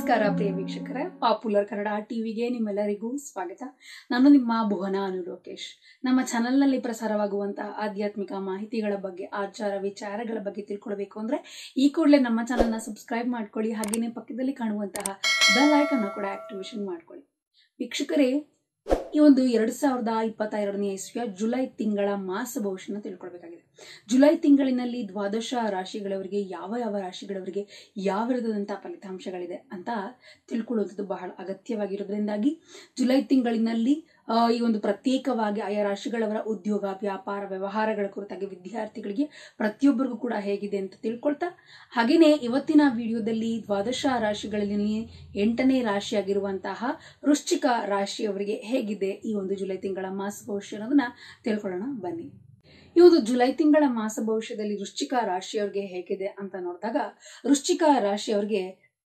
ನಮಸ್ಕಾರ ಪ್ರಿಯ ವೀಕ್ಷಕರೇ ಪಾಪ್ಯುಲರ್ ಕನ್ನಡ ಟಿವಿಗೆ ನಿಮ್ಮೆಲ್ಲರಿಗೂ ಸ್ವಾಗತ ನಾನು ನಿಮ್ಮ ಭುವನ ಅನು ಲೋಕೇಶ್ ನಮ್ಮ ಚಾನೆಲ್ನಲ್ಲಿ ಪ್ರಸಾರವಾಗುವಂತಹ ಆಧ್ಯಾತ್ಮಿಕ ಮಾಹಿತಿಗಳ ಬಗ್ಗೆ ಆಚಾರ ವಿಚಾರಗಳ ಬಗ್ಗೆ ತಿಳ್ಕೊಳ್ಬೇಕು ಅಂದ್ರೆ ಈ ಕೂಡಲೇ ನಮ್ಮ ಚಾನೆಲ್ನ ಸಬ್ಸ್ಕ್ರೈಬ್ ಮಾಡ್ಕೊಳ್ಳಿ ಹಾಗೆಯೇ ಪಕ್ಕದಲ್ಲಿ ಕಾಣುವಂತಹ ಬೆಲ್ ಐಕನ್ನ ಕೂಡ ಆಕ್ಟಿವೇಶನ್ ಮಾಡ್ಕೊಳ್ಳಿ ವೀಕ್ಷಕರೇ ಈ ಒಂದು ಎರಡ್ ಸಾವಿರದ ಇಪ್ಪತ್ತ ಎರಡನೇ ಇಸ್ವಿಯ ಜುಲೈ ತಿಂಗಳ ಮಾಸ ಭವಿಷ್ಯನ ತಿಳ್ಕೊಳ್ಬೇಕಾಗಿದೆ ಜುಲೈ ತಿಂಗಳಿನಲ್ಲಿ ದ್ವಾದಶ ರಾಶಿಗಳವರಿಗೆ ಯಾವ ಯಾವ ರಾಶಿಗಳವರಿಗೆ ಯಾವ ವಿಧದಂತಹ ಫಲಿತಾಂಶಗಳಿದೆ ಅಂತ ತಿಳ್ಕೊಳ್ಳುವಂಥದ್ದು ಬಹಳ ಅಗತ್ಯವಾಗಿರೋದ್ರಿಂದಾಗಿ ಜುಲೈ ತಿಂಗಳಿನಲ್ಲಿ ಆ, ಈ ಒಂದು ಪ್ರತ್ಯೇಕವಾಗಿ ಆಯಾ ರಾಶಿಗಳವರ ಉದ್ಯೋಗ ವ್ಯಾಪಾರ ವ್ಯವಹಾರಗಳ ಕುರಿತಾಗಿ ವಿದ್ಯಾರ್ಥಿಗಳಿಗೆ ಪ್ರತಿಯೊಬ್ಬರಿಗೂ ಕೂಡ ಹೇಗಿದೆ ಅಂತ ತಿಳ್ಕೊಳ್ತಾ ಹಾಗೇನೆ ಇವತ್ತಿನ ವಿಡಿಯೋದಲ್ಲಿ ದ್ವಾದಶ ರಾಶಿಗಳಲ್ಲಿ ಎಂಟನೇ ರಾಶಿಯಾಗಿರುವಂತಹ ವೃಶ್ಚಿಕ ರಾಶಿಯವರಿಗೆ ಹೇಗಿದೆ ಈ ಒಂದು ಜುಲೈ ತಿಂಗಳ ಮಾಸ ಭವಿಷ್ಯ ಅನ್ನೋದನ್ನ ತಿಳ್ಕೊಳ್ಳೋಣ ಬನ್ನಿ ಈ ಒಂದು ಜುಲೈ ತಿಂಗಳ ಮಾಸ ಭವಿಷ್ಯದಲ್ಲಿ ವೃಶ್ಚಿಕ ರಾಶಿಯವರಿಗೆ ಹೇಗಿದೆ ಅಂತ ನೋಡಿದಾಗ ವೃಶ್ಚಿಕ ರಾಶಿಯವರಿಗೆ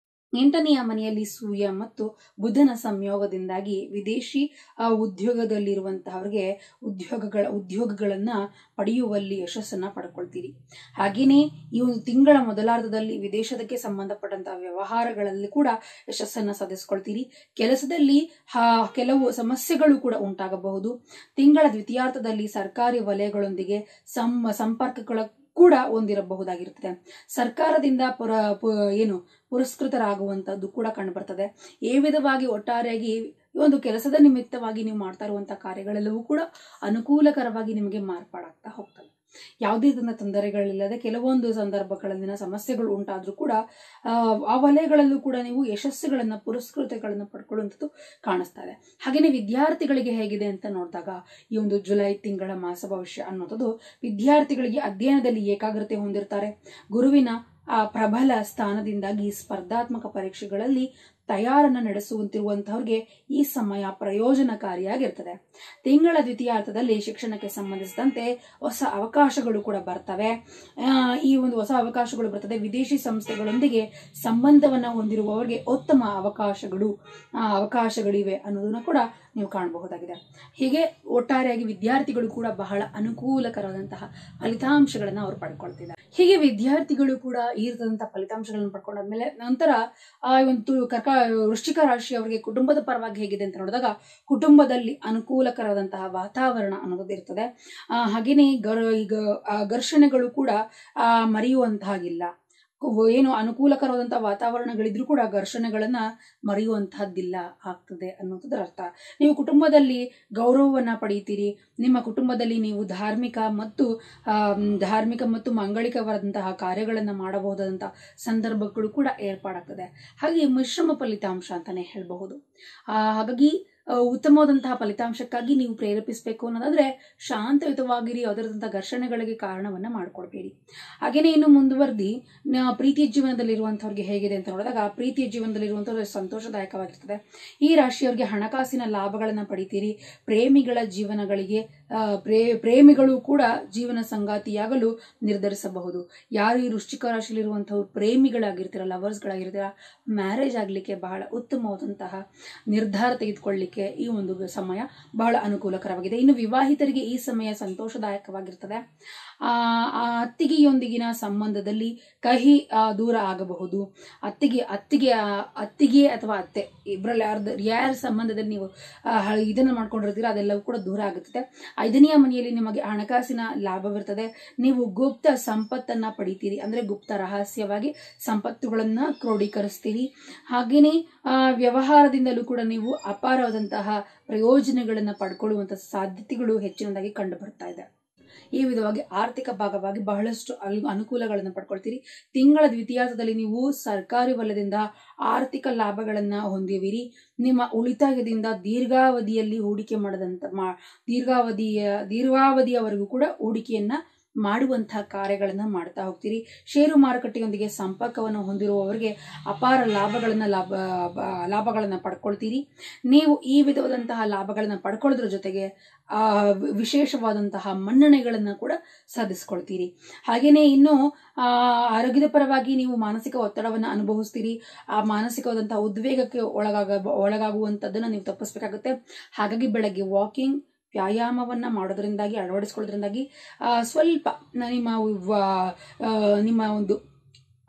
ಎಂಟನೆಯ ಮನೆಯಲ್ಲಿ ಸೂರ್ಯ ಮತ್ತು ಬುಧನ ಸಂಯೋಗದಿಂದಾಗಿ ವಿದೇಶಿ ಆ, ಉದ್ಯೋಗದಲ್ಲಿರುವಂತಹವರಿಗೆ ಉದ್ಯೋಗಗಳ ಉದ್ಯೋಗಗಳನ್ನ ಪಡೆಯುವಲ್ಲಿ ಯಶಸ್ಸನ್ನ ಪಡ್ಕೊಳ್ತೀರಿ ಹಾಗೇನೆ ಈ ಒಂದು ತಿಂಗಳ ಮೊದಲಾರ್ಧದಲ್ಲಿ ವಿದೇಶದಕ್ಕೆ ಸಂಬಂಧಪಟ್ಟಂತಹ ವ್ಯವಹಾರಗಳಲ್ಲಿ ಕೂಡ ಯಶಸ್ಸನ್ನ ಸಾಧಿಸ್ಕೊಳ್ತೀರಿ ಕೆಲಸದಲ್ಲಿ ಹಾ- ಕೆಲವು ಸಮಸ್ಯೆಗಳು ಕೂಡ ಉಂಟಾಗಬಹುದು ತಿಂಗಳ ದ್ವಿತೀಯಾರ್ಥದಲ್ಲಿ ಸರ್ಕಾರಿ ವಲಯಗಳೊಂದಿಗೆ ಸಂ ಸಂಪರ್ಕಗಳ ಕೂಡ ಹೊಂದಿರಬಹುದಾಗಿರುತ್ತದೆ ಸರ್ಕಾರದಿಂದ ಪುರ ಪು- ಏನು ಪುರಸ್ಕೃತರಾಗುವಂತದ್ದು ಕೂಡ ಕಂಡುಬರ್ತದೆ ಈ ವಿಧವಾಗಿ ಒಟ್ಟಾರೆಯಾಗಿ ಈ ಒಂದು ಕೆಲಸದ ನಿಮಿತ್ತವಾಗಿ ನೀವು ಮಾಡ್ತಾ ಇರುವಂತಹ ಕಾರ್ಯಗಳೆಲ್ಲವೂ ಕೂಡ ಅನುಕೂಲಕರವಾಗಿ ನಿಮಗೆ ಮಾರ್ಪಾಡಾಗ್ತಾ ಹೋಗ್ತವೆ ಯಾವುದೇ ರೀತಿಯ ತೊಂದರೆಗಳಿಲ್ಲದೆ ಕೆಲವೊಂದು ಸಂದರ್ಭಗಳಲ್ಲಿನ ಸಮಸ್ಯೆಗಳು ಉಂಟಾದ್ರೂ ಕೂಡ ಆ, ಆ ವಲಯಗಳಲ್ಲೂ ಕೂಡ ನೀವು ಯಶಸ್ಸುಗಳನ್ನ ಪುರಸ್ಕೃತಗಳನ್ನ ಪಡ್ಕೊಳ್ಳುವಂಥದ್ದು ಕಾಣಿಸ್ತಾ ಇದೆ ಹಾಗೇನೆ ವಿದ್ಯಾರ್ಥಿಗಳಿಗೆ ಹೇಗಿದೆ ಅಂತ ನೋಡಿದಾಗ ಈ ಒಂದು ಜುಲೈ ತಿಂಗಳ ಮಾಸ ಭವಿಷ್ಯ ಅನ್ನೋದು ವಿದ್ಯಾರ್ಥಿಗಳಿಗೆ ಅಧ್ಯಯನದಲ್ಲಿ ಏಕಾಗ್ರತೆ ಹೊಂದಿರ್ತಾರೆ ಗುರುವಿನ ಆ ಪ್ರಬಲ ಸ್ಥಾನದಿಂದಾಗಿ ಸ್ಪರ್ಧಾತ್ಮಕ ಪರೀಕ್ಷೆಗಳಲ್ಲಿ ತಯಾರನ್ನ ನಡೆಸುವಂತಿರುವಂತಹವ್ರಿಗೆ ಈ ಸಮಯ ಪ್ರಯೋಜನಕಾರಿಯಾಗಿರ್ತದೆ ತಿಂಗಳ ದ್ವಿತೀಯಾರ್ಥದಲ್ಲಿ ಶಿಕ್ಷಣಕ್ಕೆ ಸಂಬಂಧಿಸಿದಂತೆ ಹೊಸ ಅವಕಾಶಗಳು ಕೂಡ ಬರ್ತವೆ ಆ, ಈ ಒಂದು ಹೊಸ ಅವಕಾಶಗಳು ಬರ್ತದೆ ವಿದೇಶಿ ಸಂಸ್ಥೆಗಳೊಂದಿಗೆ ಸಂಬಂಧವನ್ನ ಹೊಂದಿರುವವರಿಗೆ ಉತ್ತಮ ಅವಕಾಶಗಳು ಆ, ಅವಕಾಶಗಳಿವೆ ಅನ್ನೋದನ್ನ ಕೂಡ ನೀವು ಕಾಣಬಹುದಾಗಿದೆ ಹೀಗೆ ಒಟ್ಟಾರೆಯಾಗಿ ವಿದ್ಯಾರ್ಥಿಗಳು ಕೂಡ ಬಹಳ ಅನುಕೂಲಕರವಾದಂತಹ ಫಲಿತಾಂಶಗಳನ್ನ ಅವರು ಪಡ್ಕೊಳ್ತಿದ್ದಾರೆ ಹೀಗೆ ವಿದ್ಯಾರ್ಥಿಗಳು ಕೂಡ ಈ ರೀತಿಯಾದಂತಹ ಫಲಿತಾಂಶಗಳನ್ನು ಪಡ್ಕೊಂಡಾದ್ಮೇಲೆ ನಂತರ ಆ ಒಂದು ಕರ್ಕ ವೃಶ್ಚಿಕ ರಾಶಿ ಅವರಿಗೆ ಕುಟುಂಬದ ಪರವಾಗಿ ಹೇಗಿದೆ ಅಂತ ನೋಡಿದಾಗ ಕುಟುಂಬದಲ್ಲಿ ಅನುಕೂಲಕರವಾದಂತಹ ವಾತಾವರಣ ಅನ್ನೋದು ಇರ್ತದೆ ಆ, ಹಾಗೇನೆ ಗರ್ ಈಗ ಆ, ಘರ್ಷಣೆಗಳು ಕೂಡ ಆ, ಮರೆಯುವಂತಹಾಗಿಲ್ಲ ಕು- ಏನು ಅನುಕೂಲಕರವಾದಂತಹ ವಾತಾವರಣಗಳಿದ್ರೂ ಕೂಡ ಘರ್ಷಣೆಗಳನ್ನ ಮರೆಯುವಂತಹದ್ದಿಲ್ಲ ಆಗ್ತದೆ ಅನ್ನೋದ್ರ ಅರ್ಥ ನೀವು ಕುಟುಂಬದಲ್ಲಿ ಗೌರವವನ್ನ ಪಡೀತೀರಿ ನಿಮ್ಮ ಕುಟುಂಬದಲ್ಲಿ ನೀವು ಧಾರ್ಮಿಕ ಮತ್ತು ಆಮ್, ಧಾರ್ಮಿಕ ಮತ್ತು ಮಾಂಗಳಿಕವಾದಂತಹ ಕಾರ್ಯಗಳನ್ನ ಮಾಡಬಹುದಾದಂತಹ ಸಂದರ್ಭಗಳು ಕೂಡ ಏರ್ಪಾಡಾಗ್ತದೆ ಹಾಗೆ ಮಿಶ್ರಮ ಫಲಿತಾಂಶ ಅಂತಾನೆ ಹೇಳಬಹುದು ಆ, ಹಾಗಾಗಿ ಆ, ಉತ್ತಮವಾದಂತಹ ಫಲಿತಾಂಶಕ್ಕಾಗಿ ನೀವು ಪ್ರೇರೇಪಿಸಬೇಕು ಅನ್ನೋದಾದ್ರೆ ಶಾಂತಯುತವಾಗಿರಿ ಯಾವುದಾದಂತಹ ಘರ್ಷಣೆಗಳಿಗೆ ಕಾರಣವನ್ನ ಮಾಡ್ಕೊಡ್ಬೇಡಿ ಹಾಗೇನೆ ಇನ್ನು ಮುಂದುವರೆದಿ ನ- ಪ್ರೀತಿಯ ಜೀವನದಲ್ಲಿರುವಂತವ್ರಿಗೆ ಹೇಗಿದೆ ಅಂತ ನೋಡಿದಾಗ ಪ್ರೀತಿಯ ಜೀವನದಲ್ಲಿರುವಂತವ್ರು ಸಂತೋಷದಾಯಕವಾಗಿರ್ತದೆ ಈ ರಾಶಿಯವರಿಗೆ ಹಣಕಾಸಿನ ಲಾಭಗಳನ್ನ ಪಡಿತೀರಿ ಪ್ರೇಮಿಗಳ ಜೀವನಗಳಿಗೆ ಆ, ಪ್ರೇ ಪ್ರೇಮಿಗಳು ಕೂಡ ಜೀವನ ಸಂಗಾತಿಯಾಗಲು ನಿರ್ಧರಿಸಬಹುದು ಯಾರು ಈ ವೃಶ್ಚಿಕ ರಾಶಿಯಲ್ಲಿರುವಂತಹ ಪ್ರೇಮಿಗಳಾಗಿರ್ತೀರ ಲವರ್ಸ್ಗಳಾಗಿರ್ತೀರ ಮ್ಯಾರೇಜ್ ಆಗ್ಲಿಕ್ಕೆ ಬಹಳ ಉತ್ತಮವಾದಂತಹ ನಿರ್ಧಾರ ತೆಗೆದುಕೊಳ್ಳಿಕ್ಕೆ ಈ ಒಂದು ಸಮಯ ಬಹಳ ಅನುಕೂಲಕರವಾಗಿದೆ ಇನ್ನು ವಿವಾಹಿತರಿಗೆ ಈ ಸಮಯ ಸಂತೋಷದಾಯಕವಾಗಿರ್ತದೆ ಆ ಆ ಅತ್ತಿಗೆಯೊಂದಿಗಿನ ಸಂಬಂಧದಲ್ಲಿ ಕಹಿ ಆ, ದೂರ ಆಗಬಹುದು ಅತ್ತಿಗೆ ಅತ್ತಿಗೆ ಆ, ಅತ್ತಿಗೆ ಅಥವಾ ಅತ್ತೆ ಇಬ್ಬರಲ್ಲಿ ಯಾರ್ದು ಯಾರ ಸಂಬಂಧದಲ್ಲಿ ನೀವು ಆ, ಹ- ಇದನ್ನ ಮಾಡ್ಕೊಂಡಿರ್ತೀರ ಅದೆಲ್ಲವೂ ಕೂಡ ದೂರ ಆಗುತ್ತದೆ ಐದನೆಯ ಮನೆಯಲ್ಲಿ ನಿಮಗೆ ಹಣಕಾಸಿನ ಲಾಭವಿರ್ತದೆ ನೀವು ಗುಪ್ತ ಸಂಪತ್ತನ್ನ ಪಡಿತೀರಿ ಅಂದ್ರೆ ಗುಪ್ತ ರಹಸ್ಯವಾಗಿ ಸಂಪತ್ತುಗಳನ್ನ ಕ್ರೋಢೀಕರಿಸ್ತೀರಿ ಹಾಗೇನೆ ಆ, ವ್ಯವಹಾರದಿಂದಲೂ ಕೂಡ ನೀವು ಅಪಾರವಾದಂತಹ ಪ್ರಯೋಜನಗಳನ್ನ ಪಡ್ಕೊಳ್ಳುವಂತ ಸಾಧ್ಯತೆಗಳು ಹೆಚ್ಚಿನದಾಗಿ ಕಂಡು ಬರ್ತಾ ಇದೆ ಈ ವಿಧವಾಗಿ ಆರ್ಥಿಕ ಭಾಗವಾಗಿ ಬಹಳಷ್ಟು ಅಲ್- ಅನುಕೂಲಗಳನ್ನು ಪಡ್ಕೊಳ್ತೀರಿ ತಿಂಗಳ ದ್ವಿತೀಯಾರ್ಥದಲ್ಲಿ ನೀವು ಸರ್ಕಾರಿ ವಲಯದಿಂದ ಆರ್ಥಿಕ ಲಾಭಗಳನ್ನ ಹೊಂದಿವಿರಿ ನಿಮ್ಮ ಉಳಿತಾಯದಿಂದ ದೀರ್ಘಾವಧಿಯಲ್ಲಿ ಹೂಡಿಕೆ ಮಾಡದಂತ ಮಾ ದೀರ್ಘಾವಧಿಯ ದೀರ್ಘಾವಧಿಯವರೆಗೂ ಕೂಡ ಹೂಡಿಕೆಯನ್ನ ಮಾಡುವಂತಹ ಕಾರ್ಯಗಳನ್ನ ಮಾಡ್ತಾ ಹೋಗ್ತೀರಿ ಷೇರು ಮಾರುಕಟ್ಟೆಯೊಂದಿಗೆ ಸಂಪರ್ಕವನ್ನು ಹೊಂದಿರುವವರಿಗೆ ಅಪಾರ ಲಾಭಗಳನ್ನ ಲಾಭ ಬ- ಲಾಭಗಳನ್ನ ಪಡ್ಕೊಳ್ತೀರಿ ನೀವು ಈ ವಿಧವಾದಂತಹ ಲಾಭಗಳನ್ನ ಪಡ್ಕೊಳ್ಳೋದ್ರ ಜೊತೆಗೆ ಆ ವಿ- ವಿಶೇಷವಾದಂತಹ ಮನ್ನಣೆಗಳನ್ನ ಕೂಡ ಸಾಧಿಸ್ಕೊಳ್ತೀರಿ ಹಾಗೇನೆ ಇನ್ನು ಆ ಆರೋಗ್ಯದ ಪರವಾಗಿ ನೀವು ಮಾನಸಿಕ ಒತ್ತಡವನ್ನ ಅನುಭವಿಸ್ತೀರಿ ಆ ಮಾನಸಿಕವಾದಂತಹ ಉದ್ವೇಗಕ್ಕೆ ಒಳಗಾಗ ಒಳಗಾಗುವಂಥದ್ದನ್ನ ನೀವು ತಪ್ಪಿಸ್ಬೇಕಾಗುತ್ತೆ ಹಾಗಾಗಿ ಬೆಳಗ್ಗೆ ವಾಕಿಂಗ್ ವ್ಯಾಯಾಮವನ್ನ ಮಾಡೋದ್ರಿಂದಾಗಿ ಅಳವಡಿಸ್ಕೊಳ್ಳೋದ್ರಿಂದಾಗಿ ಆ, ಸ್ವಲ್ಪ ನ- ನಿಮ್ಮ ವ- ಆ, ನಿಮ್ಮ ಒಂದು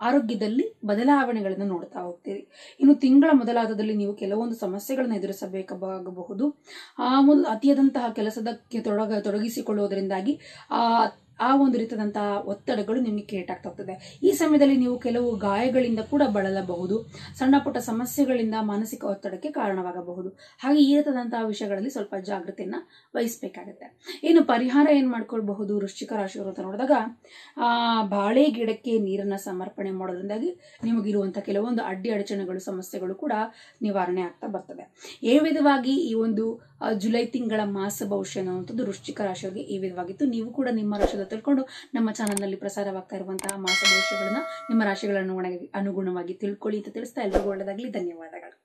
ಆರೋಗ್ಯದಲ್ಲಿ ಬದಲಾವಣೆಗಳನ್ನು ನೋಡ್ತಾ ಹೋಗ್ತೀರಿ ಇನ್ನು ತಿಂಗಳ ಮೊದಲಾದದಲ್ಲಿ ನೀವು ಕೆಲವೊಂದು ಸಮಸ್ಯೆಗಳನ್ನು ಎದುರಿಸಬೇಕಾಗಬಹುದು ಆ ಒಂದು ಅತಿಯಾದಂತಹ ಕೆಲಸದ ತೊಡಗ ತೊಡಗಿಸಿಕೊಳ್ಳುವುದರಿಂದಾಗಿ ಆ ಆ ಒಂದು ರೀತಿಯಾದಂತಹ ಒತ್ತಡಗಳು ನಿಮಗೆ ಕ್ರಿಯೇಟ್ ಆಗ್ತಾ ಹೋಗ್ತದೆ ಈ ಸಮಯದಲ್ಲಿ ನೀವು ಕೆಲವು ಗಾಯಗಳಿಂದ ಕೂಡ ಬಳಲಬಹುದು ಸಣ್ಣ ಪುಟ್ಟ ಸಮಸ್ಯೆಗಳಿಂದ ಮಾನಸಿಕ ಒತ್ತಡಕ್ಕೆ ಕಾರಣವಾಗಬಹುದು ಹಾಗೆ ಈ ರೀತಿಯಾದಂತಹ ವಿಷಯಗಳಲ್ಲಿ ಸ್ವಲ್ಪ ಜಾಗೃತಿಯನ್ನ ವಹಿಸಬೇಕಾಗುತ್ತೆ ಇನ್ನು ಪರಿಹಾರ ಏನ್ ಮಾಡ್ಕೊಳ್ಬಹುದು ವೃಶ್ಚಿಕ ರಾಶಿಯವರು ಅಂತ ನೋಡಿದಾಗ ಆ ಬಾಳೆ ಗಿಡಕ್ಕೆ ನೀರನ್ನ ಸಮರ್ಪಣೆ ಮಾಡೋದ್ರಿಂದಾಗಿ ನಿಮಗಿರುವಂತಹ ಕೆಲವೊಂದು ಅಡ್ಡಿ ಅಡಚಣೆಗಳು ಸಮಸ್ಯೆಗಳು ಕೂಡ ನಿವಾರಣೆ ಆಗ್ತಾ ಬರ್ತದೆ ಈ ವಿಧವಾಗಿ ಈ ಒಂದು ಆ, ಜುಲೈ ತಿಂಗಳ ಮಾಸ ಭವಿಷ್ಯ ಅನ್ನುವಂಥದ್ದು ವೃಶ್ಚಿಕ ರಾಶಿಯವರಿಗೆ ಈ ವಿಧವಾಗಿತ್ತು ನೀವು ಕೂಡ ನಿಮ್ಮ ರಾಶಿಯನ್ನು ತಿಳ್ಕೊಂಡು ನಮ್ಮ ಚಾನಲ್ನಲ್ಲಿ ಪ್ರಸಾರವಾಗ್ತಾ ಇರುವಂತಹ ಮಾಸ ಭವಿಷ್ಯಗಳನ್ನ ನಿಮ್ಮ ರಾಶಿಗಳ ಅನುಗುಣವಾಗಿ ಅನುಗುಣವಾಗಿ ತಿಳ್ಕೊಳ್ಳಿ ಅಂತ ತಿಳಿಸ್ತಾ ಎಲ್ರಿಗೂ ಒಳ್ಳೆಯದಾಗಲಿ ಧನ್ಯವಾದಗಳು